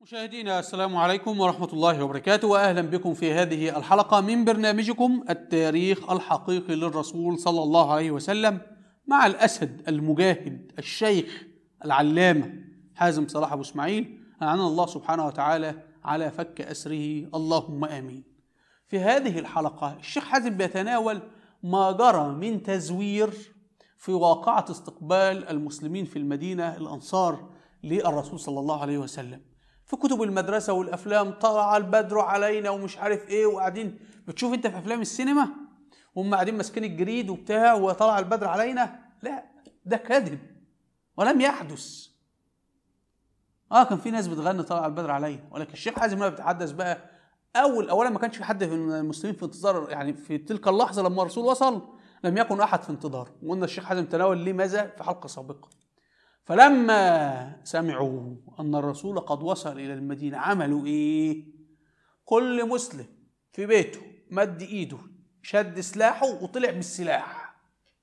مشاهدينا السلام عليكم ورحمة الله وبركاته وأهلا بكم في هذه الحلقة من برنامجكم التاريخ الحقيقي للرسول صلى الله عليه وسلم مع الأسد المجاهد الشيخ العلامة حازم صلاح أبو إسماعيل أعان الله سبحانه وتعالى على فك أسره اللهم آمين في هذه الحلقة الشيخ حازم بيتناول ما جرى من تزوير في واقعة استقبال المسلمين في المدينة الأنصار للرسول صلى الله عليه وسلم في كتب المدرسة والأفلام طلع البدر علينا ومش عارف إيه وقاعدين بتشوف أنت في أفلام السينما وهم قاعدين ماسكين الجريد وبتاع وطلع البدر علينا لا ده كذب ولم يحدث اه كان في ناس بتغني طلع البدر علينا ولكن الشيخ حازم لما بيتحدث بقى اول اولا ما كانش في حد من المسلمين في انتظار يعني في تلك اللحظه لما الرسول وصل لم يكن احد في انتظار وقلنا الشيخ حازم تناول لماذا في حلقه سابقه فلما سمعوا ان الرسول قد وصل الى المدينه عملوا ايه كل مسلم في بيته مد ايده شد سلاحه وطلع بالسلاح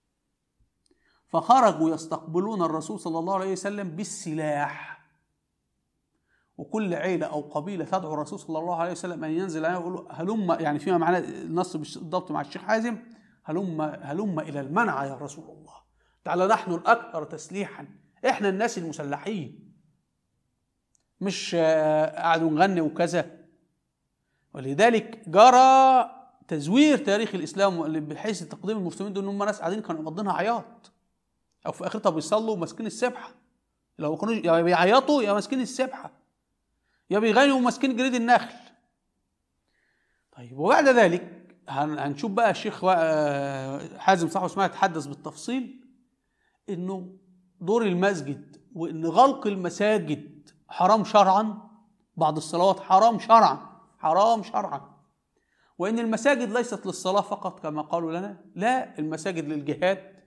فخرجوا يستقبلون الرسول صلى الله عليه وسلم بالسلاح وكل عيلة أو قبيلة تدعو الرسول صلى الله عليه وسلم أن ينزل عليها ويقول له هلم يعني فيما معناه النص بالضبط مع الشيخ حازم هلم هلم إلى المنع يا رسول الله تعالى نحن الأكثر تسليحا إحنا الناس المسلحين مش قعدوا نغني وكذا ولذلك جرى تزوير تاريخ الإسلام بحيث تقديم المسلمين دول إن هم ناس قاعدين كانوا مقضينها عياط أو في آخرتها بيصلوا ماسكين السبحة لو كانوا يا بيعيطوا يا ماسكين السبحه يا بيغنوا وماسكين جريد النخل طيب وبعد ذلك هنشوف بقى الشيخ حازم صاحب اسماعيل يتحدث بالتفصيل انه دور المسجد وان غلق المساجد حرام شرعا بعض الصلوات حرام شرعا حرام شرعا وان المساجد ليست للصلاه فقط كما قالوا لنا لا المساجد للجهاد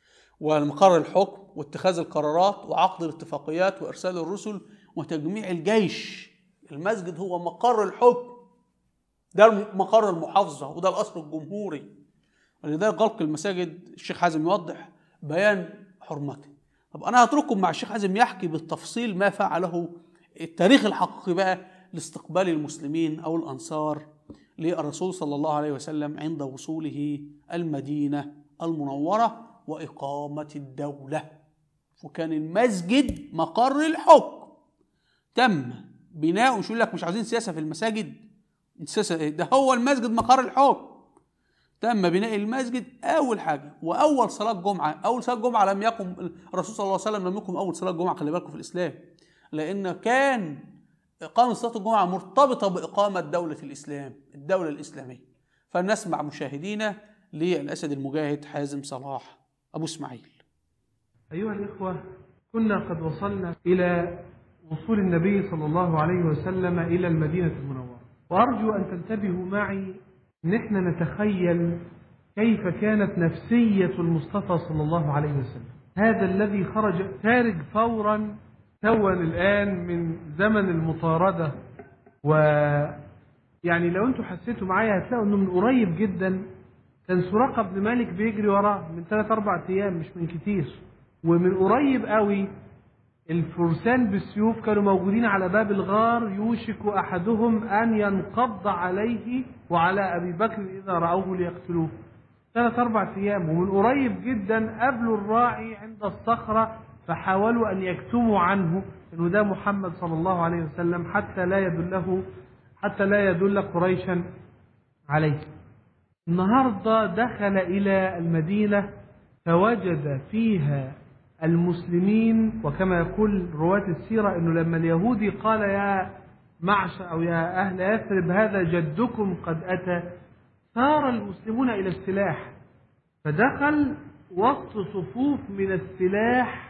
ومقر الحكم واتخاذ القرارات وعقد الاتفاقيات وارسال الرسل وتجميع الجيش المسجد هو مقر الحكم ده مقر المحافظة وده القصر الجمهوري ولذلك غلق المساجد الشيخ حازم يوضح بيان حرمته طب أنا هترككم مع الشيخ حازم يحكي بالتفصيل ما فعله التاريخ الحقيقي بقى لاستقبال المسلمين أو الأنصار للرسول صلى الله عليه وسلم عند وصوله المدينة المنورة وإقامة الدولة وكان المسجد مقر الحكم تم بناء مش يقول لك مش عاوزين سياسه في المساجد السياسه ده هو المسجد مقر الحكم تم بناء المسجد اول حاجه واول صلاه جمعه اول صلاه جمعه لم يقم الرسول صلى الله عليه وسلم لم يقم اول صلاه جمعه خلي بالكم في الاسلام لان كان اقامه صلاه الجمعه مرتبطه باقامه دوله الاسلام الدوله الاسلاميه فنسمع مشاهدينا للاسد المجاهد حازم صلاح ابو اسماعيل ايها الاخوه كنا قد وصلنا الى وصول النبي صلى الله عليه وسلم إلى المدينة المنورة وأرجو أن تنتبهوا معي نحن نتخيل كيف كانت نفسية المصطفى صلى الله عليه وسلم هذا الذي خرج خارج فورا توا الآن من زمن المطاردة و يعني لو انتم حسيتوا معايا هتلاقوا انه من قريب جدا كان سراقة بن مالك بيجري وراه من ثلاث أربع أيام مش من كتير ومن قريب قوي الفرسان بالسيوف كانوا موجودين على باب الغار يوشك احدهم ان ينقض عليه وعلى ابي بكر اذا راوه ليقتلوه. ثلاث اربع ايام ومن قريب جدا قابلوا الراعي عند الصخره فحاولوا ان يكتموا عنه انه ده محمد صلى الله عليه وسلم حتى لا يدله حتى لا يدل قريشا عليه. النهارده دخل الى المدينه فوجد فيها المسلمين وكما يقول رواة السيرة أنه لما اليهودي قال يا معشر أو يا أهل يثرب هذا جدكم قد أتى صار المسلمون إلى السلاح فدخل وسط صفوف من السلاح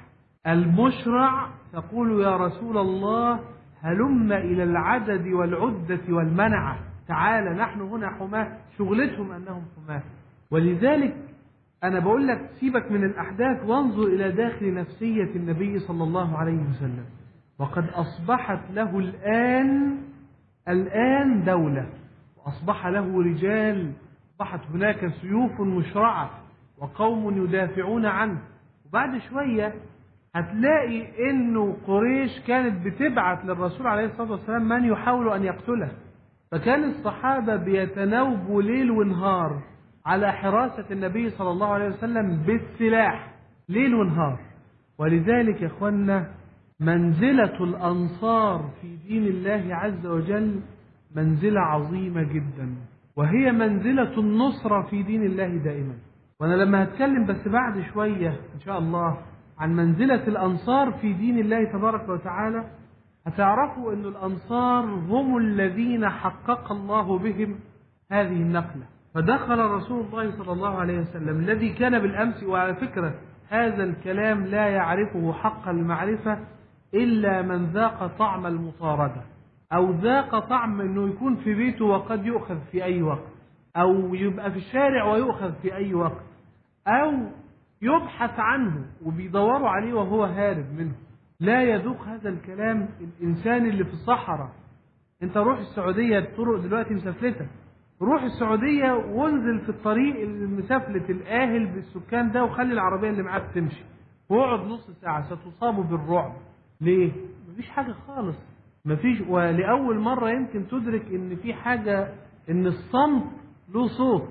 المشرع تقول يا رسول الله هلم إلى العدد والعدة والمنعة تعال نحن هنا حماة شغلتهم أنهم حماة ولذلك أنا بقول لك سيبك من الأحداث وانظر إلى داخل نفسية النبي صلى الله عليه وسلم وقد أصبحت له الآن الآن دولة وأصبح له رجال أصبحت هناك سيوف مشرعة وقوم يدافعون عنه وبعد شوية هتلاقي انه قريش كانت بتبعت للرسول عليه الصلاه والسلام من يحاول ان يقتله فكان الصحابه بيتناوبوا ليل ونهار على حراسه النبي صلى الله عليه وسلم بالسلاح ليل ونهار ولذلك يا اخوانا منزله الانصار في دين الله عز وجل منزله عظيمه جدا وهي منزله النصره في دين الله دائما وانا لما هتكلم بس بعد شويه ان شاء الله عن منزلة الأنصار في دين الله تبارك وتعالى هتعرفوا أن الأنصار هم الذين حقق الله بهم هذه النقلة فدخل رسول الله صلى الله عليه وسلم الذي كان بالأمس وعلى فكرة هذا الكلام لا يعرفه حق المعرفة إلا من ذاق طعم المطاردة أو ذاق طعم أنه يكون في بيته وقد يؤخذ في أي وقت أو يبقى في الشارع ويؤخذ في أي وقت أو يبحث عنه وبيدوروا عليه وهو هارب منه لا يذوق هذا الكلام الإنسان اللي في الصحراء أنت روح السعودية الطرق دلوقتي مسافلتة روح السعودية وانزل في الطريق المسافلة الآهل بالسكان ده وخلي العربية اللي معاك تمشي واقعد نص ساعة ستصاب بالرعب ليه؟ مفيش حاجة خالص مفيش ولأول مرة يمكن تدرك إن في حاجة إن الصمت له صوت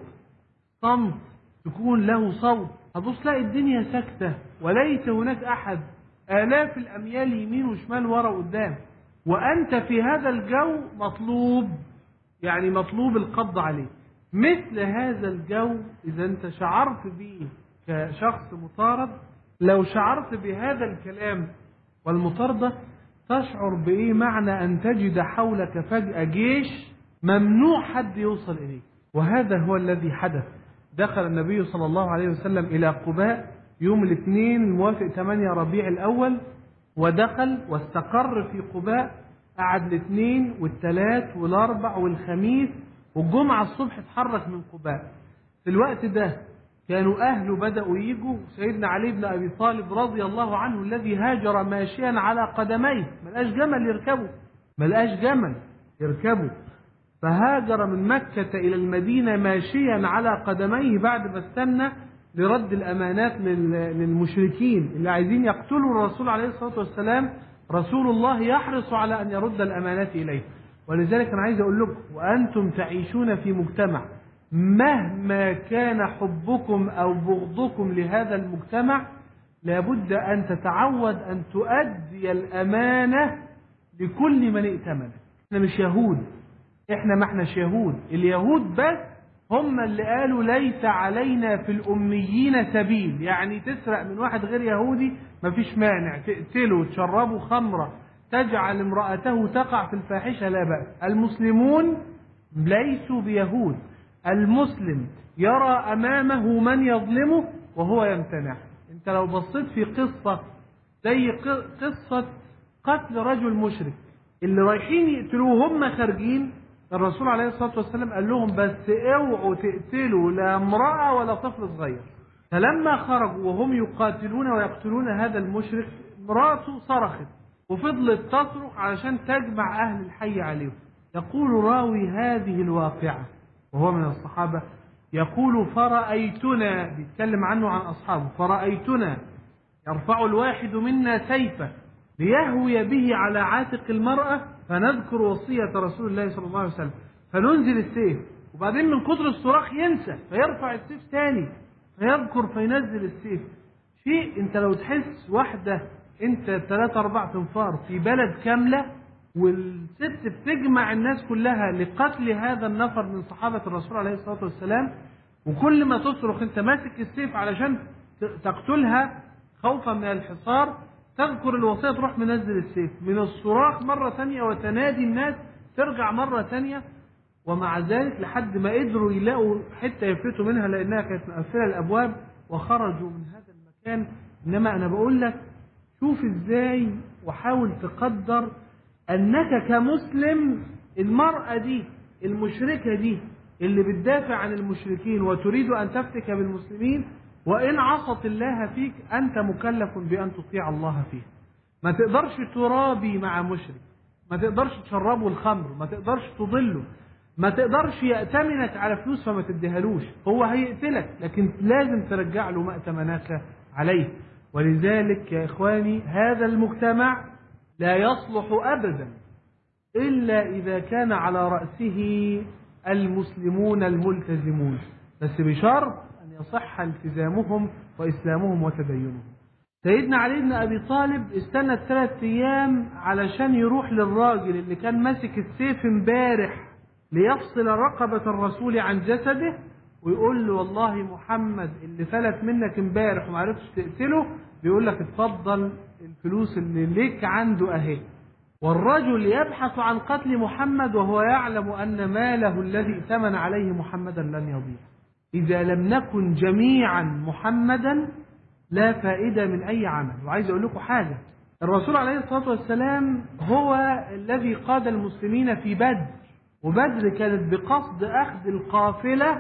صمت تكون له صوت هتبص تلاقي الدنيا ساكتة وليس هناك أحد آلاف الأميال يمين وشمال ورا وقدام وأنت في هذا الجو مطلوب يعني مطلوب القبض عليه مثل هذا الجو إذا أنت شعرت به كشخص مطارد لو شعرت بهذا الكلام والمطاردة تشعر بإيه معنى أن تجد حولك فجأة جيش ممنوع حد يوصل إليه وهذا هو الذي حدث دخل النبي صلى الله عليه وسلم إلى قباء يوم الاثنين الموافق 8 ربيع الأول ودخل واستقر في قباء قعد الاثنين والثلاث والاربع والخميس والجمعة الصبح اتحرك من قباء في الوقت ده كانوا أهله بدأوا يجوا سيدنا علي بن أبي طالب رضي الله عنه الذي هاجر ماشيا على قدميه ملقاش جمل يركبه ملقاش جمل يركبه فهاجر من مكة إلى المدينة ماشيا على قدميه بعد ما استنى لرد الأمانات للمشركين اللي عايزين يقتلوا الرسول عليه الصلاة والسلام رسول الله يحرص على أن يرد الأمانات إليه ولذلك أنا عايز أقول لكم وأنتم تعيشون في مجتمع مهما كان حبكم أو بغضكم لهذا المجتمع لابد أن تتعود أن تؤدي الأمانة لكل من ائتمنك احنا مش يهود احنا ما احناش يهود اليهود بس هم اللي قالوا ليس علينا في الأميين سبيل يعني تسرق من واحد غير يهودي مفيش مانع تقتله تشربه خمرة تجعل امرأته تقع في الفاحشة لا بأس المسلمون ليسوا بيهود المسلم يرى أمامه من يظلمه وهو يمتنع انت لو بصيت في قصة زي قصة قتل رجل مشرك اللي رايحين يقتلوه هم خارجين الرسول عليه الصلاة والسلام قال لهم بس اوعوا تقتلوا لا امرأة ولا طفل صغير فلما خرجوا وهم يقاتلون ويقتلون هذا المشرك امرأته صرخت وفضلت تصرخ علشان تجمع أهل الحي عليهم يقول راوي هذه الواقعة وهو من الصحابة يقول فرأيتنا بيتكلم عنه عن أصحابه فرأيتنا يرفع الواحد منا سيفه ليهوي به على عاتق المرأة فنذكر وصية رسول الله صلى الله عليه وسلم فننزل السيف وبعدين من كتر الصراخ ينسى فيرفع السيف تاني فيذكر فينزل السيف شيء انت لو تحس واحدة انت ثلاثة اربع تنفار في بلد كاملة والست بتجمع الناس كلها لقتل هذا النفر من صحابة الرسول عليه الصلاة والسلام وكل ما تصرخ انت ماسك السيف علشان تقتلها خوفا من الحصار تذكر الوصية تروح منزل السيف من الصراخ مرة ثانية وتنادي الناس ترجع مرة ثانية ومع ذلك لحد ما قدروا يلاقوا حتة يفلتوا منها لأنها كانت مقفلة الأبواب وخرجوا من هذا المكان إنما أنا بقول لك شوف إزاي وحاول تقدر أنك كمسلم المرأة دي المشركة دي اللي بتدافع عن المشركين وتريد أن تفتك بالمسلمين وإن عصت الله فيك أنت مكلف بأن تطيع الله فيه ما تقدرش ترابي مع مشرك ما تقدرش تشربه الخمر ما تقدرش تضله ما تقدرش يأتمنك على فلوس فما تديهالوش هو هيقتلك لكن لازم ترجع له ما أتمناك عليه ولذلك يا إخواني هذا المجتمع لا يصلح أبدا إلا إذا كان على رأسه المسلمون الملتزمون بس بشرط أن يصح التزامهم وإسلامهم وتدينهم سيدنا علي بن أبي طالب استنى ثلاث أيام علشان يروح للراجل اللي كان ماسك السيف امبارح ليفصل رقبة الرسول عن جسده ويقول له والله محمد اللي فلت منك امبارح وما عرفتش تقتله بيقول لك اتفضل الفلوس اللي ليك عنده اهي والرجل يبحث عن قتل محمد وهو يعلم ان ماله الذي ائتمن عليه محمدا لن يضيع اذا لم نكن جميعا محمدا لا فائده من اي عمل وعايز اقول لكم حاجه الرسول عليه الصلاه والسلام هو الذي قاد المسلمين في بدر وبدر كانت بقصد اخذ القافله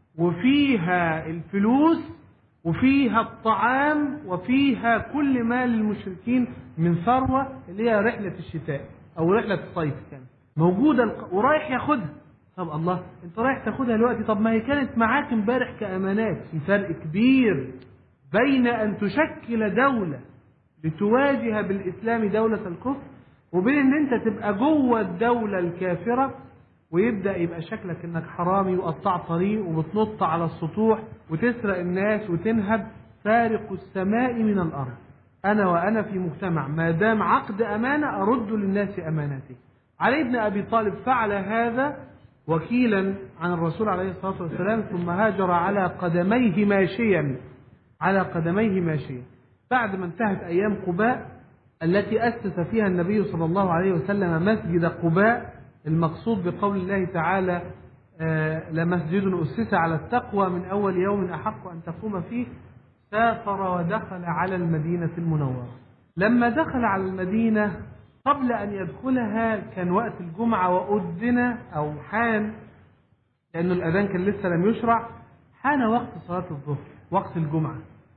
وفيها الفلوس وفيها الطعام وفيها كل ما للمشركين من ثروة اللي هي رحلة الشتاء أو رحلة الصيف كانت موجودة الق- ورايح ياخدها طب الله انت رايح تاخدها دلوقتي طب ما هي كانت معاك امبارح كأمانات في فرق كبير بين أن تشكل دولة لتواجه بالإسلام دولة الكفر وبين أن أنت تبقى جوه الدولة الكافرة ويبدا يبقى شكلك انك حرامي وقطاع طريق وبتنط على السطوح وتسرق الناس وتنهب فارق السماء من الارض انا وانا في مجتمع ما دام عقد امانه ارد للناس امانته علي بن ابي طالب فعل هذا وكيلا عن الرسول عليه الصلاه والسلام ثم هاجر على قدميه ماشيا على قدميه ماشيا بعد ما انتهت ايام قباء التي اسس فيها النبي صلى الله عليه وسلم مسجد قباء المقصود بقول الله تعالى آه، لمسجد أسس على التقوى من أول يوم أحق أن تقوم فيه سافر ودخل على المدينة المنورة لما دخل على المدينة قبل أن يدخلها كان وقت الجمعة وأذن أو حان لأن الأذان كان لسه لم يشرع حان وقت صلاة الظهر وقت الجمعة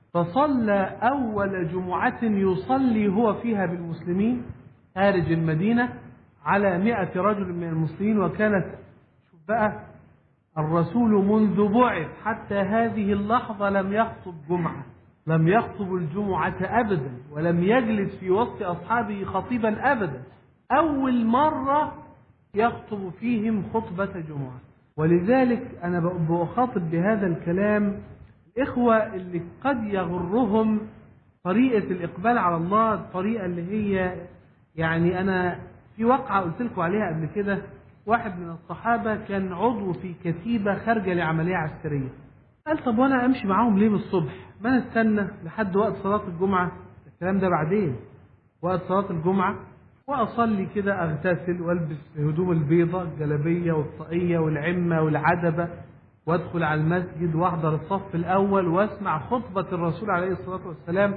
فصلى أول جمعة يصلي هو فيها بالمسلمين خارج المدينة على مئة رجل من المسلمين وكانت شوف بقى الرسول منذ بعث حتى هذه اللحظة لم يخطب جمعة لم يخطب الجمعة أبدا ولم يجلس في وسط أصحابه خطيبا أبدا أول مرة يخطب فيهم خطبة جمعة ولذلك أنا بخاطب بهذا الكلام الإخوة اللي قد يغرهم طريقة الإقبال على الله الطريقة اللي هي يعني أنا في واقعة قلت لكم عليها قبل كده واحد من الصحابة كان عضو في كتيبة خارجة لعملية عسكرية قال طب وانا امشي معاهم ليه بالصبح ما انا استنى لحد وقت صلاة الجمعة الكلام ده بعدين وقت صلاة الجمعة واصلي كده اغتسل والبس هدوم البيضة الجلابية والطاقية والعمة والعدبة وادخل على المسجد واحضر الصف الاول واسمع خطبة الرسول عليه الصلاة والسلام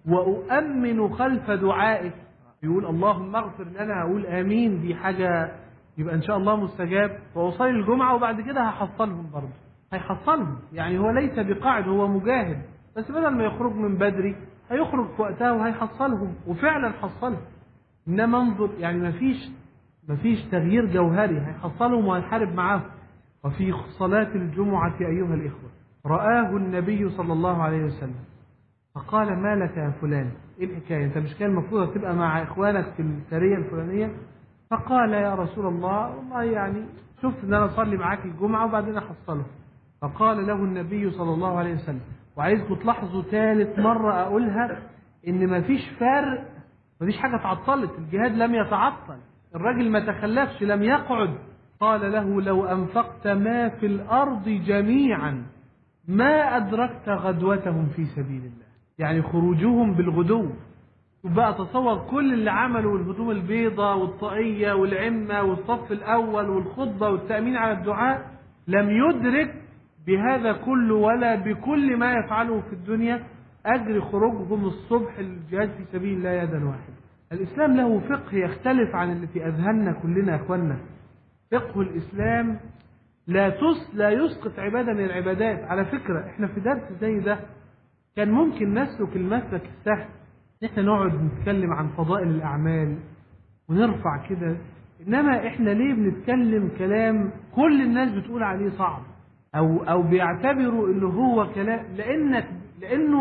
واؤمن خلف دعائه يقول اللهم اغفر لنا اقول امين دي حاجة يبقى ان شاء الله مستجاب واصلي الجمعة وبعد كده هحصلهم برضه هيحصلهم يعني هو ليس بقاعد هو مجاهد بس بدل ما يخرج من بدري هيخرج في وقتها وهيحصلهم وفعلا حصلهم انما انظر يعني ما فيش ما فيش تغيير جوهري هيحصلهم وهيحارب معاهم وفي صلاة الجمعة أيها الإخوة رآه النبي صلى الله عليه وسلم فقال ما لك يا فلان ايه الحكاية انت مش كان المفروض تبقى مع اخوانك في السرية الفلانية فقال يا رسول الله والله يعني شفت ان انا اصلي معاك الجمعة وبعدين احصله فقال له النبي صلى الله عليه وسلم وعايزكم تلاحظوا ثالث مرة اقولها ان مفيش فرق مفيش حاجة اتعطلت الجهاد لم يتعطل الراجل ما تخلفش لم يقعد قال له لو انفقت ما في الارض جميعا ما ادركت غدوتهم في سبيل الله يعني خروجهم بالغدو بقى تصور كل اللي عملوا الهدوم البيضاء والطاقية والعمة والصف الأول والخطبة والتأمين على الدعاء لم يدرك بهذا كله ولا بكل ما يفعله في الدنيا أجر خروجهم الصبح للجهاد في سبيل الله يدا واحدة الإسلام له فقه يختلف عن اللي في أذهاننا كلنا يا أخوانا فقه الإسلام لا تس لا يسقط عبادة من العبادات على فكرة احنا في درس زي ده كان ممكن نسلك المسلك السهل احنا نقعد نتكلم عن فضائل الأعمال ونرفع كده إنما احنا ليه بنتكلم كلام كل الناس بتقول عليه صعب أو أو بيعتبروا إنه هو كلام لأنك لأنه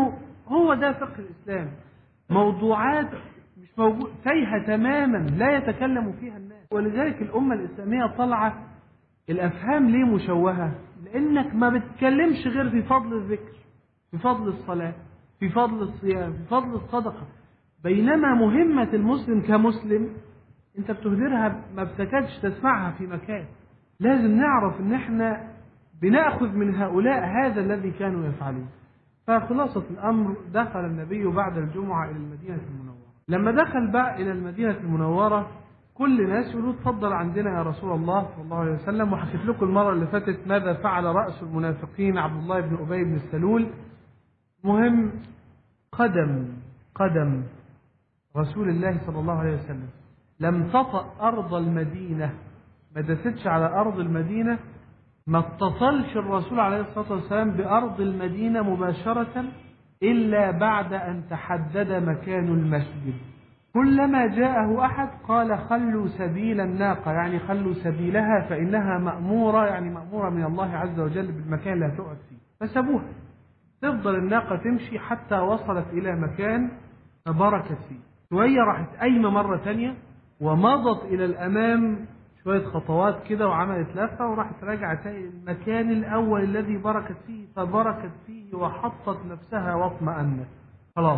هو ده فقه الإسلام موضوعات مش موجود تايهة تماما لا يتكلم فيها الناس ولذلك الأمة الإسلامية طالعة الأفهام ليه مشوهة لأنك ما بتتكلمش غير في فضل الذكر في فضل الصلاة في فضل الصيام في فضل الصدقة بينما مهمة المسلم كمسلم انت بتهدرها ما بتكادش تسمعها في مكان لازم نعرف ان احنا بناخذ من هؤلاء هذا الذي كانوا يفعلون فخلاصة الأمر دخل النبي بعد الجمعة إلى المدينة المنورة لما دخل بقى إلى المدينة المنورة كل الناس يقولوا اتفضل عندنا يا رسول الله صلى الله عليه وسلم وحكيت لكم المرة اللي فاتت ماذا فعل رأس المنافقين عبد الله بن أبي بن السلول مهم قدم قدم رسول الله صلى الله عليه وسلم لم تطأ أرض المدينة ما دستش على أرض المدينة ما اتصلش الرسول عليه الصلاة والسلام بأرض المدينة مباشرة إلا بعد أن تحدد مكان المسجد كلما جاءه أحد قال خلوا سبيل الناقة يعني خلوا سبيلها فإنها مأمورة يعني مأمورة من الله عز وجل بالمكان اللي هتقعد فيه فسابوها تفضل الناقة تمشي حتى وصلت إلى مكان فبركت فيه شوية راحت قايمة مرة تانية ومضت إلى الأمام شوية خطوات كده وعملت لفة وراحت راجعة تاني المكان الأول الذي بركت فيه فبركت فيه وحطت نفسها واطمأنت خلاص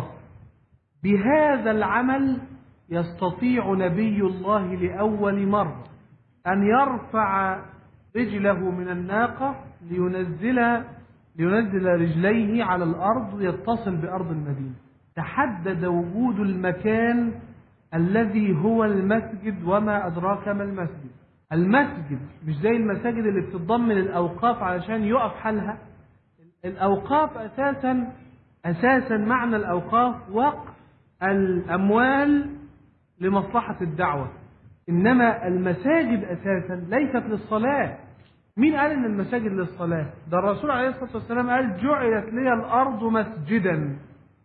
بهذا العمل يستطيع نبي الله لأول مرة أن يرفع رجله من الناقة لينزل لينزل رجليه على الأرض ويتصل بأرض المدينة تحدد وجود المكان الذي هو المسجد وما أدراك ما المسجد المسجد مش زي المساجد اللي بتتضمن الأوقاف علشان يقف حالها الأوقاف أساسا أساسا معنى الأوقاف وقف الأموال لمصلحة الدعوة إنما المساجد أساسا ليست للصلاة مين قال إن المساجد للصلاة ده الرسول عليه الصلاة والسلام قال جعلت لي الأرض مسجدا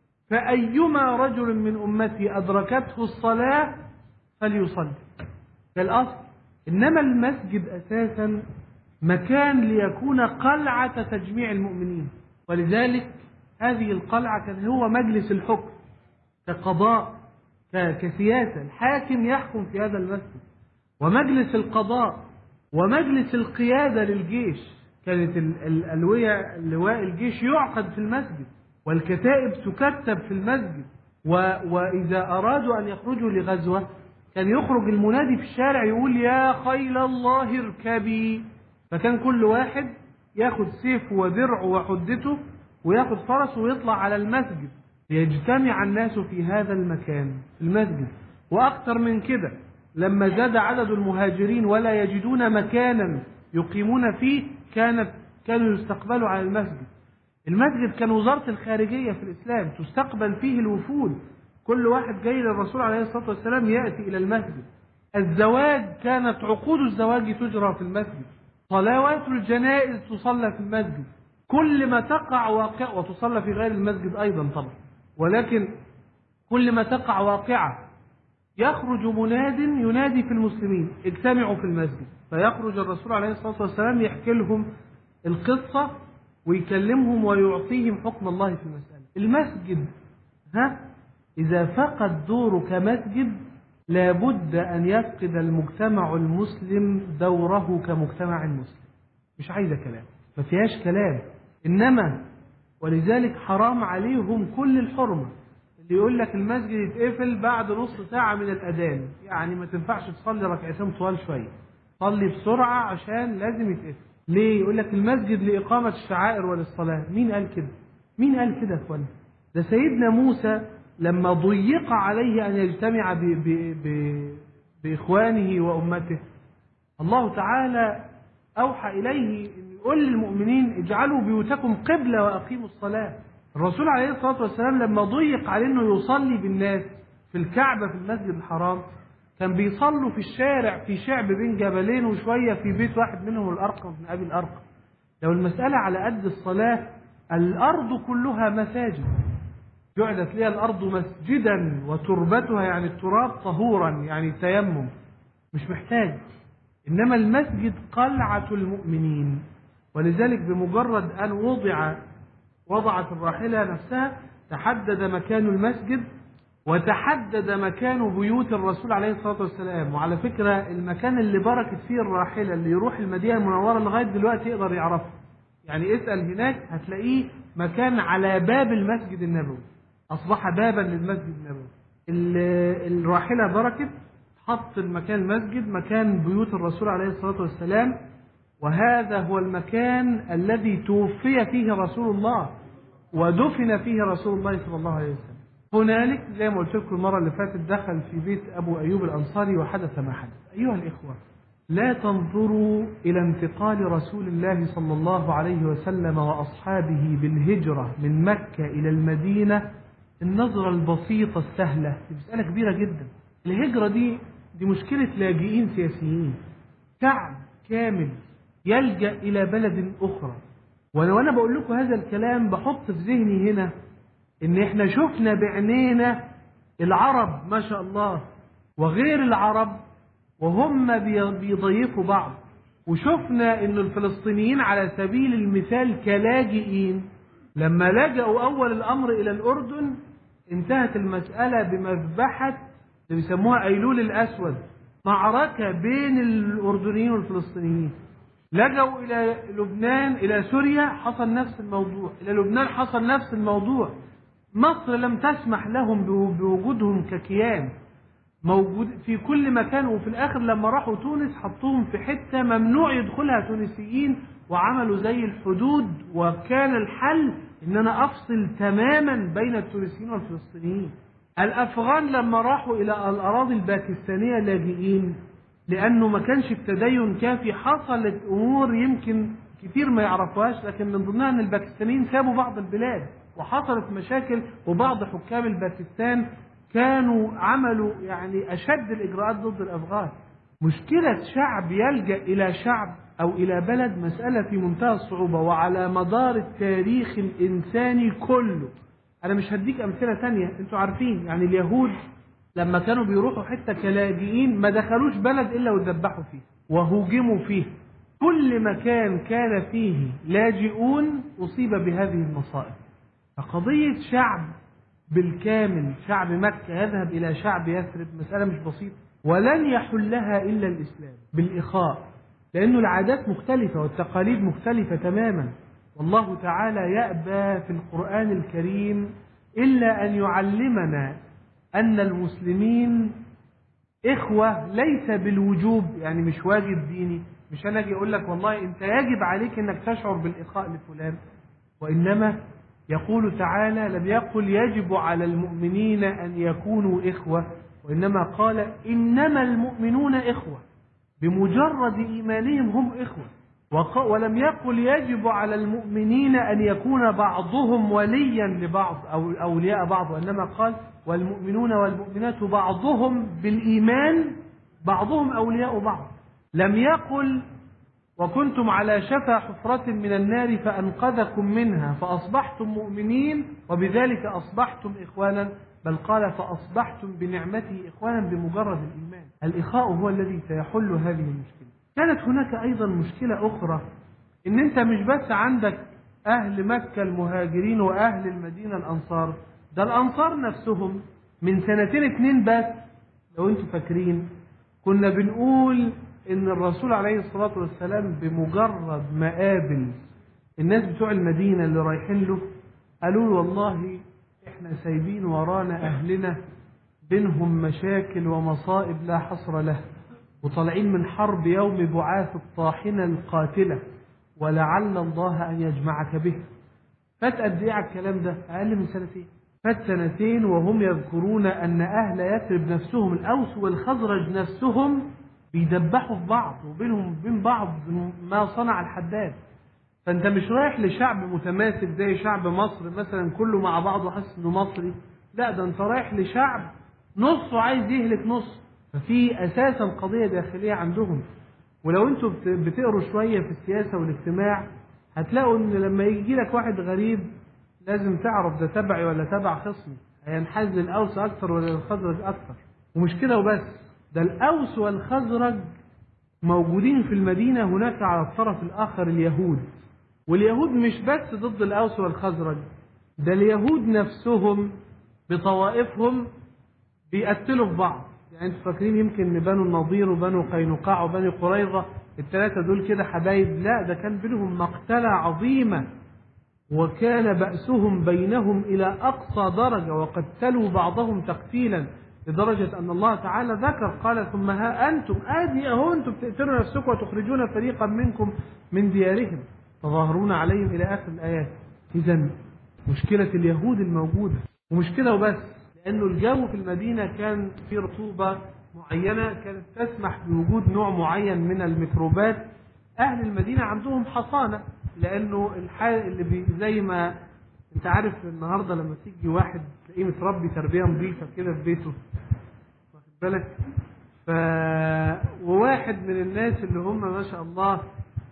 فأيما رجل من أمتي أدركته الصلاة فليصلي ده الأصل إنما المسجد أساسا مكان ليكون قلعة تجميع المؤمنين ولذلك هذه القلعة كان هو مجلس الحكم كقضاء كسياسة الحاكم يحكم في هذا المسجد ومجلس القضاء ومجلس القيادة للجيش كانت اللواء لواء الجيش يعقد في المسجد والكتائب تكتب في المسجد و... وإذا أرادوا أن يخرجوا لغزوة كان يخرج المنادي في الشارع يقول يا خيل الله اركبي فكان كل واحد ياخد سيفه ودرعه وحدته وياخد فرسه ويطلع على المسجد ليجتمع الناس في هذا المكان في المسجد وأكثر من كده لما زاد عدد المهاجرين ولا يجدون مكانا يقيمون فيه كانت كانوا يستقبلوا على المسجد المسجد كان وزارة الخارجية في الإسلام تستقبل فيه الوفود كل واحد جاي للرسول عليه الصلاة والسلام يأتي إلى المسجد الزواج كانت عقود الزواج تجرى في المسجد صلوات الجنائز تصلى في المسجد كل ما تقع واقع وتصلى في غير المسجد أيضا طبعا ولكن كل ما تقع واقعة يخرج مناد ينادي في المسلمين اجتمعوا في المسجد فيخرج الرسول عليه الصلاة والسلام يحكي لهم القصة ويكلمهم ويعطيهم حكم الله في المسألة المسجد ها إذا فقد دوره كمسجد لابد أن يفقد المجتمع المسلم دوره كمجتمع مسلم مش عايزة كلام ما فيهاش كلام إنما ولذلك حرام عليهم كل الحرمة اللي يقول لك المسجد يتقفل بعد نص ساعة من الأذان يعني ما تنفعش تصلي ركعتين طوال شوية صلي بسرعة عشان لازم يتقفل ليه يقول لك المسجد لإقامة الشعائر وللصلاة مين قال كده مين قال كده يا اخوانا ده سيدنا موسى لما ضيق عليه أن يجتمع ب ب ب بإخوانه وأمته الله تعالى أوحى إليه أن يقول للمؤمنين اجعلوا بيوتكم قبلة وأقيموا الصلاة الرسول عليه الصلاة والسلام لما ضيق عليه أنه يصلي بالناس في الكعبة في المسجد الحرام كان بيصلوا في الشارع في شعب بين جبلين وشوية في بيت واحد منهم الأرقم بن أبي الأرقم لو المسألة على قد الصلاة الأرض كلها مساجد جعلت لي الأرض مسجدا وتربتها يعني التراب طهورا يعني تيمم مش محتاج إنما المسجد قلعة المؤمنين ولذلك بمجرد أن وضع وضعت الراحلة نفسها تحدد مكان المسجد وتحدد مكان بيوت الرسول عليه الصلاة والسلام وعلى فكرة المكان اللي بركت فيه الراحلة اللي يروح المدينة المنورة لغاية دلوقتي يقدر يعرفه يعني اسأل هناك هتلاقيه مكان على باب المسجد النبوي أصبح بابا للمسجد النبوي ال- الراحلة بركت حط المكان المسجد مكان بيوت الرسول عليه الصلاة والسلام وهذا هو المكان الذي توفي فيه رسول الله ودفن فيه رسول الله صلى الله عليه وسلم هنالك زي ما قلت لكم المرة اللي فاتت دخل في بيت أبو أيوب الأنصاري وحدث ما حدث أيها الإخوة لا تنظروا إلى انتقال رسول الله صلى الله عليه وسلم وأصحابه بالهجرة من مكة إلى المدينة النظرة البسيطة السهلة دي مسألة كبيرة جدا الهجرة دي دي مشكلة لاجئين سياسيين شعب كامل يلجأ إلى بلد أخرى ولو أنا بقول لكم هذا الكلام بحط في ذهني هنا إن إحنا شفنا بعينينا العرب ما شاء الله وغير العرب وهم بي- بيضيفوا بعض وشفنا إن الفلسطينيين على سبيل المثال كلاجئين لما لجأوا أول الأمر إلى الأردن انتهت المسألة بمذبحة اللي بيسموها أيلول الأسود معركة بين الأردنيين والفلسطينيين لجوا إلى لبنان إلى سوريا حصل نفس الموضوع إلى لبنان حصل نفس الموضوع مصر لم تسمح لهم بو- بوجودهم ككيان موجود في كل مكان وفي الآخر لما راحوا تونس حطوهم في حتة ممنوع يدخلها تونسيين وعملوا زي الحدود وكان الحل إن أنا أفصل تماما بين التونسيين والفلسطينيين الأفغان لما راحوا إلى الأراضي الباكستانية لاجئين لأنه ما كانش التدين كافي حصلت أمور يمكن كتير ما يعرفوهاش لكن من ضمنها أن الباكستانيين سابوا بعض البلاد وحصلت مشاكل وبعض حكام الباكستان كانوا عملوا يعني أشد الإجراءات ضد الأفغان مشكلة شعب يلجأ إلى شعب أو إلى بلد مسألة في منتهى الصعوبة وعلى مدار التاريخ الإنساني كله أنا مش هديك أمثلة تانية أنتوا عارفين يعني اليهود لما كانوا بيروحوا حتة كلاجئين ما دخلوش بلد إلا وذبحوا فيه وهوجموا فيه كل مكان كان فيه لاجئون أصيب بهذه المصائب فقضية شعب بالكامل شعب مكة يذهب إلى شعب يثرب مسألة مش بسيطة ولن يحلها إلا الإسلام بالإخاء لأنه العادات مختلفة والتقاليد مختلفة تماما والله تعالى يأبى في القرآن الكريم إلا أن يعلمنا أن المسلمين إخوة ليس بالوجوب يعني مش واجب ديني مش أنا أجي أقول لك والله أنت يجب عليك أنك تشعر بالإخاء لفلان وإنما يقول تعالى لم يقل يجب على المؤمنين أن يكونوا إخوة وإنما قال إنما المؤمنون إخوة بمجرد إيمانهم هم إخوة وق- ولم يقل يجب على المؤمنين أن يكون بعضهم وليا لبعض أو أولياء بعض وإنما قال والمؤمنون والمؤمنات بعضهم بالإيمان بعضهم أولياء بعض لم يقل وكنتم على شفا حفرة من النار فأنقذكم منها فأصبحتم مؤمنين وبذلك أصبحتم إخوانا بل قال فأصبحتم بنعمته إخوانا بمجرد الإيمان الإخاء هو الذي سيحل هذه المشكلة كانت هناك أيضا مشكلة أخرى إن أنت مش بس عندك أهل مكة المهاجرين وأهل المدينة الأنصار ده الأنصار نفسهم من سنتين اتنين بس لو أنتم فاكرين كنا بنقول ان الرسول عليه الصلاة والسلام بمجرد ما قابل الناس بتوع المدينة اللي رايحين له قالوا له والله احنا سايبين ورانا اهلنا بينهم مشاكل ومصائب لا حصر له وطالعين من حرب يوم بعاث الطاحنة القاتلة ولعل الله ان يجمعك به فات قد ايه على الكلام ده اقل من سنتين فات سنتين وهم يذكرون ان اهل يثرب نفسهم الاوس والخزرج نفسهم بيدبحوا في بعض وبينهم وبين بعض ما صنع الحداد فانت مش رايح لشعب متماسك زي شعب مصر مثلا كله مع بعضه حاسس انه مصري لا ده انت رايح لشعب نصه عايز يهلك نص ففي اساسا قضيه داخليه عندهم ولو انتوا بت- بتقروا شويه في السياسه والاجتماع هتلاقوا ان لما يجي لك واحد غريب لازم تعرف ده تبعي ولا تبع خصمي هينحاز للاوس اكثر ولا للخزرج اكثر ومش كده وبس ده الاوس والخزرج موجودين في المدينه هناك على الطرف الاخر اليهود واليهود مش بس ضد الاوس والخزرج ده اليهود نفسهم بطوائفهم بيقتلوا في بعض يعني انتوا فاكرين يمكن ان بنو النضير وبنو قينقاع وبني قريظه الثلاثه دول كده حبايب لا ده كان بينهم مقتله عظيمه وكان بأسهم بينهم إلى أقصى درجة وقتلوا بعضهم تقتيلا لدرجة أن الله تعالى ذكر قال ثم ها أنتم آدي أهو أنتم بتقتلوا نفسكم وتخرجون فريقا منكم من ديارهم تظاهرون عليهم إلى آخر الآيات إذا مشكلة اليهود الموجودة ومشكلة وبس لأنه الجو في المدينة كان في رطوبة معينة كانت تسمح بوجود نوع معين من الميكروبات أهل المدينة عندهم حصانة لأنه الحال اللي بي زي ما أنت عارف النهاردة لما تيجي واحد تلاقيه متربي تربية نظيفة كده في بيته واخد بالك ف وواحد من الناس اللي هم ما شاء الله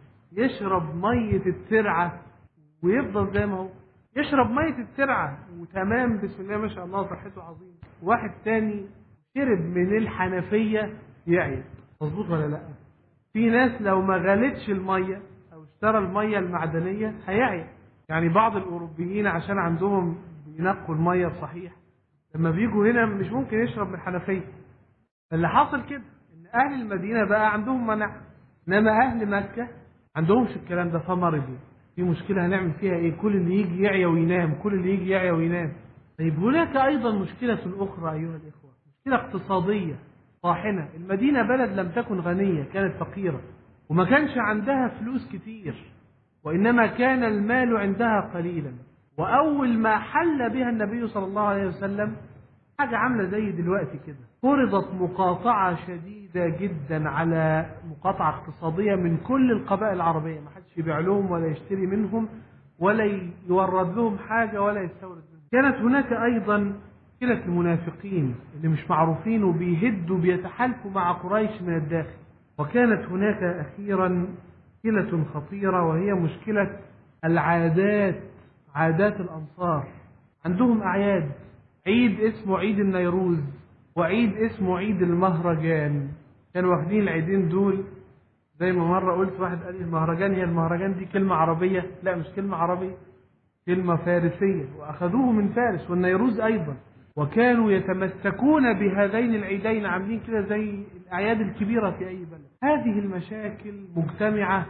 يشرب مية الترعة ويفضل زي ما هو يشرب مية الترعة وتمام بسم الله ما شاء الله صحته عظيمة واحد تاني شرب من الحنفية يعيا مظبوط ولا لا في ناس لو ما غلتش المية او اشترى المية المعدنية هيعيا يعني بعض الاوروبيين عشان عندهم بينقوا المية صحيح لما بيجوا هنا مش ممكن يشرب من الحنفية اللي حاصل كده ان اهل المدينة بقى عندهم منع انما اهل مكة عندهمش الكلام ده فمرضوا في مشكلة هنعمل فيها ايه كل اللي يجي يعيا وينام كل اللي يجي يعيا وينام طيب هناك ايضا مشكلة اخرى ايها الاخوة مشكلة اقتصادية طاحنة المدينة بلد لم تكن غنية كانت فقيرة وما كانش عندها فلوس كتير وإنما كان المال عندها قليلا وأول ما حل بها النبي صلى الله عليه وسلم حاجة عاملة زي دلوقتي كده فرضت مقاطعة شديدة جدا على مقاطعة اقتصادية من كل القبائل العربية ما حدش يبيع لهم ولا يشتري منهم ولا يورد لهم حاجة ولا يستورد منهم كانت هناك أيضا مشكلة المنافقين اللي مش معروفين وبيهدوا بيتحالفوا مع قريش من الداخل وكانت هناك أخيرا مشكلة خطيرة وهي مشكلة العادات عادات الأنصار عندهم أعياد عيد اسمه عيد النيروز وعيد اسمه عيد المهرجان كانوا واخدين العيدين دول زي ما مرة قلت واحد قال لي المهرجان هي المهرجان دي كلمة عربية لا مش كلمة عربية كلمة فارسية وأخذوه من فارس والنيروز أيضا وكانوا يتمسكون بهذين العيدين عاملين كده زي الأعياد الكبيرة في أي بلد هذه المشاكل مجتمعة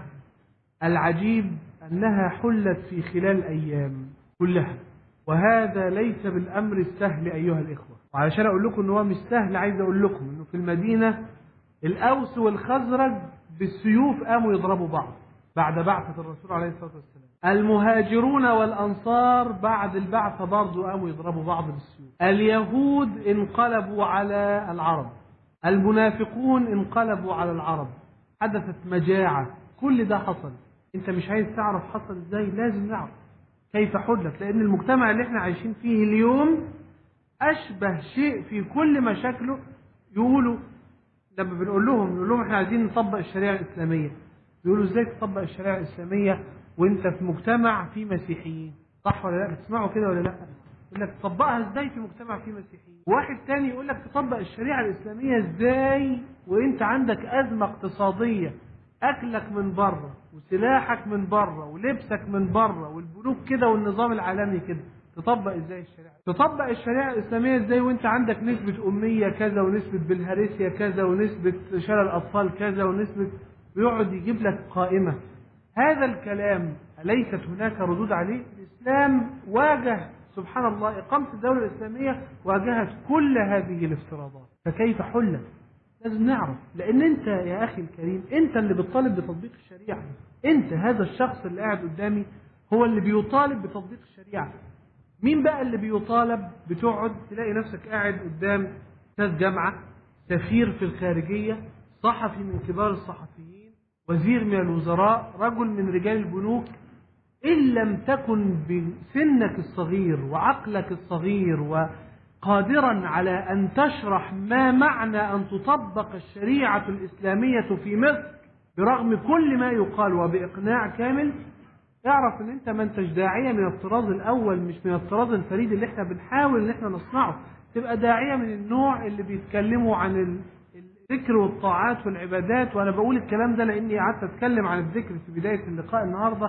العجيب أنها حلت في خلال أيام كلها وهذا ليس بالأمر السهل أيها الإخوة وعلشان أقول لكم أنه هو مش سهل عايز أقول لكم أنه في المدينة الأوس والخزرج بالسيوف قاموا يضربوا بعض بعد بعثة الرسول عليه الصلاة والسلام المهاجرون والأنصار بعد البعثة برضه قاموا يضربوا بعض بالسيوف اليهود انقلبوا على العرب المنافقون انقلبوا على العرب حدثت مجاعة كل ده حصل انت مش عايز تعرف حصل ازاي لازم نعرف كيف حدث لان المجتمع اللي احنا عايشين فيه اليوم اشبه شيء في كل مشاكله يقولوا لما بنقول لهم نقول لهم احنا عايزين نطبق الشريعه الاسلاميه يقولوا ازاي تطبق الشريعه الاسلاميه وانت في مجتمع فيه مسيحيين صح ولا لا بتسمعوا كده ولا لا يقول لك تطبقها ازاي في مجتمع فيه مسيحيين واحد تاني يقول لك تطبق الشريعه الاسلاميه ازاي وانت عندك ازمه اقتصاديه اكلك من بره وسلاحك من بره ولبسك من بره والبنوك كده والنظام العالمي كده تطبق ازاي الشريعه تطبق الشريعه الاسلاميه ازاي وانت عندك نسبه اميه كذا ونسبه بالهارسيا كذا ونسبه شلل اطفال كذا ونسبه ويقعد يجيب لك قائمه هذا الكلام أليست هناك ردود عليه الإسلام واجه سبحان الله إقامة الدولة الإسلامية واجهت كل هذه الافتراضات فكيف حلت لازم نعرف لأن أنت يا أخي الكريم أنت اللي بتطالب بتطبيق الشريعة أنت هذا الشخص اللي قاعد قدامي هو اللي بيطالب بتطبيق الشريعة مين بقى اللي بيطالب بتقعد تلاقي نفسك قاعد قدام أستاذ جامعة سفير في الخارجية صحفي من كبار الصحفيين وزير من الوزراء رجل من رجال البنوك إن لم تكن بسنك الصغير وعقلك الصغير وقادرا على أن تشرح ما معنى أن تطبق الشريعة الإسلامية في مصر برغم كل ما يقال وبإقناع كامل اعرف ان انت ما انتش داعية من الطراز الاول مش من الطراز الفريد اللي احنا بنحاول ان احنا نصنعه تبقى داعية من النوع اللي بيتكلموا عن الذكر والطاعات والعبادات وانا بقول الكلام ده لاني قعدت اتكلم عن الذكر في بداية اللقاء النهاردة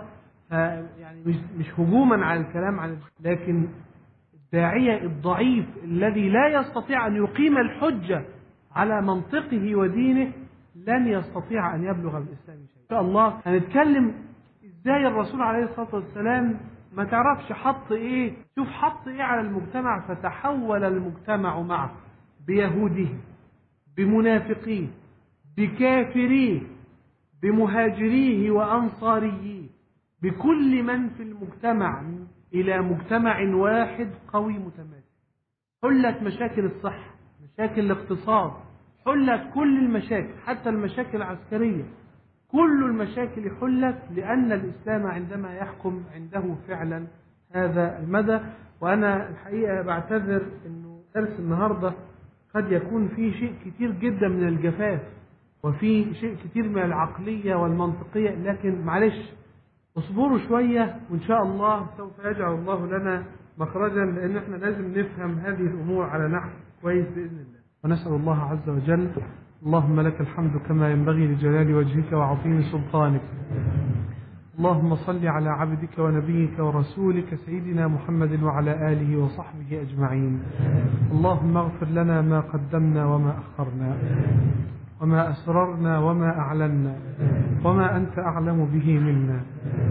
يعني مش مش هجوما على الكلام عن لكن الداعية الضعيف الذي لا يستطيع أن يقيم الحجة على منطقه ودينه لن يستطيع أن يبلغ الإسلام شيء إن شاء الله هنتكلم إزاي الرسول عليه الصلاة والسلام ما تعرفش حط إيه شوف حط إيه على المجتمع فتحول المجتمع معه بيهوده بمنافقيه بكافريه بمهاجريه وأنصاريه بكل من في المجتمع إلى مجتمع واحد قوي متماسك حلت مشاكل الصحة مشاكل الاقتصاد حلت كل المشاكل حتى المشاكل العسكرية كل المشاكل حلت لأن الإسلام عندما يحكم عنده فعلا هذا المدى وأنا الحقيقة بعتذر أنه درس النهاردة قد يكون فيه شيء كتير جدا من الجفاف وفي شيء كتير من العقلية والمنطقية لكن معلش اصبروا شوية وإن شاء الله سوف يجعل الله لنا مخرجا لأن احنا لازم نفهم هذه الأمور على نحو كويس بإذن الله ونسأل الله عز وجل اللهم لك الحمد كما ينبغي لجلال وجهك وعظيم سلطانك اللهم صل على عبدك ونبيك ورسولك سيدنا محمد وعلى آله وصحبه أجمعين اللهم اغفر لنا ما قدمنا وما أخرنا وما أسررنا وما أعلنا وما أنت أعلم به منا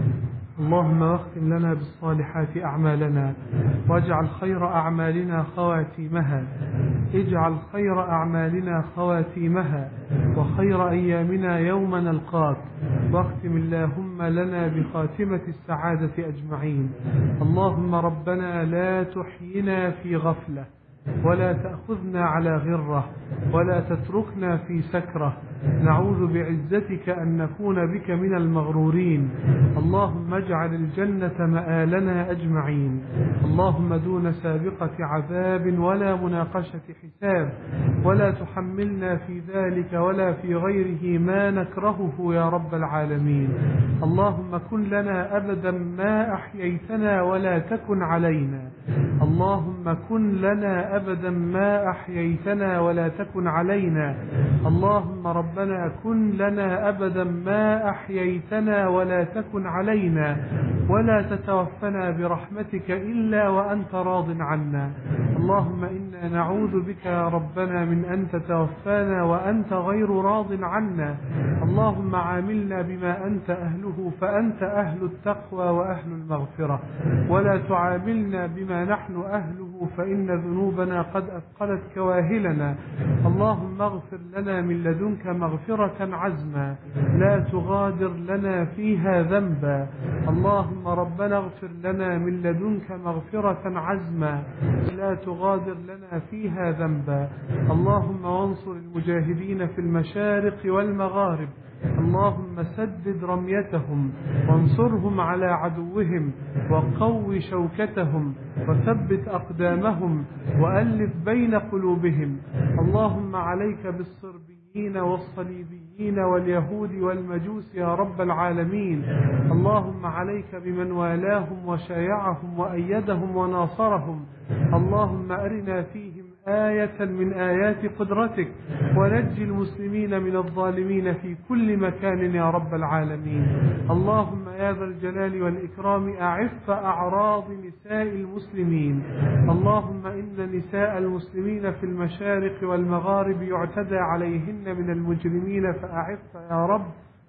اللهم واختم لنا بالصالحات أعمالنا واجعل خير أعمالنا خواتيمها اجعل خير أعمالنا خواتيمها وخير أيامنا يوم نلقاك واختم اللهم لنا بخاتمة السعادة أجمعين اللهم ربنا لا تحينا في غفلة ولا تأخذنا على غرة ولا تتركنا في سكرة نعوذ بعزتك أن نكون بك من المغرورين اللهم اجعل الجنة مآلنا أجمعين اللهم دون سابقة عذاب ولا مناقشة حساب ولا تحملنا في ذلك ولا في غيره ما نكرهه يا رب العالمين اللهم كن لنا أبدا ما أحييتنا ولا تكن علينا اللهم كن لنا أبدا ما أحييتنا ولا تكن علينا اللهم ربنا كن لنا أبدا ما أحييتنا ولا تكن علينا ولا تتوفنا برحمتك إلا وأنت راض عنا اللهم إنا نعوذ بك يا ربنا من أن تتوفانا وأنت غير راض عنا اللهم عاملنا بما أنت أهله فأنت أهل التقوى وأهل المغفرة ولا تعاملنا بما نحن أهله فإن ذنوبنا قد أثقلت كواهلنا اللهم اغفر لنا من لدنك مغفرة عزما لا تغادر لنا فيها ذنبا اللهم ربنا اغفر لنا من لدنك مغفرة عزما لا تغادر لنا فيها ذنبا اللهم وانصر المجاهدين في المشارق والمغارب اللهم سدد رميتهم وانصرهم على عدوهم وقو شوكتهم وثبت أقدامهم وألف بين قلوبهم اللهم عليك بالصربيين والصليبيين واليهود والمجوس يا رب العالمين اللهم عليك بمن والاهم وشايعهم وأيدهم وناصرهم اللهم أرنا فيهم آية من آيات قدرتك ونجي المسلمين من الظالمين في كل مكان يا رب العالمين اللهم يا ذا الجلال والإكرام أعف أعراض نساء المسلمين اللهم إن نساء المسلمين في المشارق والمغارب يعتدى عليهن من المجرمين فأعف يا رب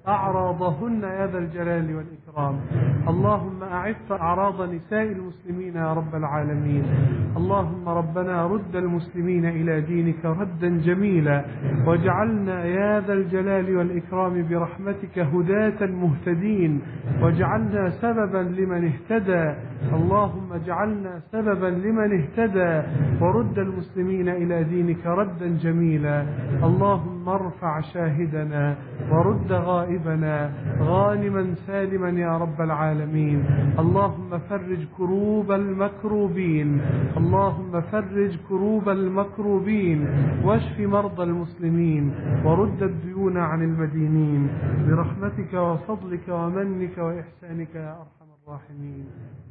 أعراضهن يا ذا الجلال والإكرام اللهم أعف أعراض نساء المسلمين يا رب العالمين اللهم ربنا رد المسلمين إلى دينك ردا جميلا واجعلنا يا ذا الجلال والإكرام برحمتك هداة مهتدين واجعلنا سببا لمن اهتدى اللهم اجعلنا سببا لمن اهتدى ورد المسلمين إلى دينك ردا جميلا اللهم ارفع شاهدنا ورد غائبنا غانما سالما يا رب العالمين اللهم فرج كروب المكروبين اللهم فرج كروب المكروبين واشف مرضى المسلمين ورد الديون عن المدينين برحمتك وفضلك ومنك وإحسانك يا أرحم الراحمين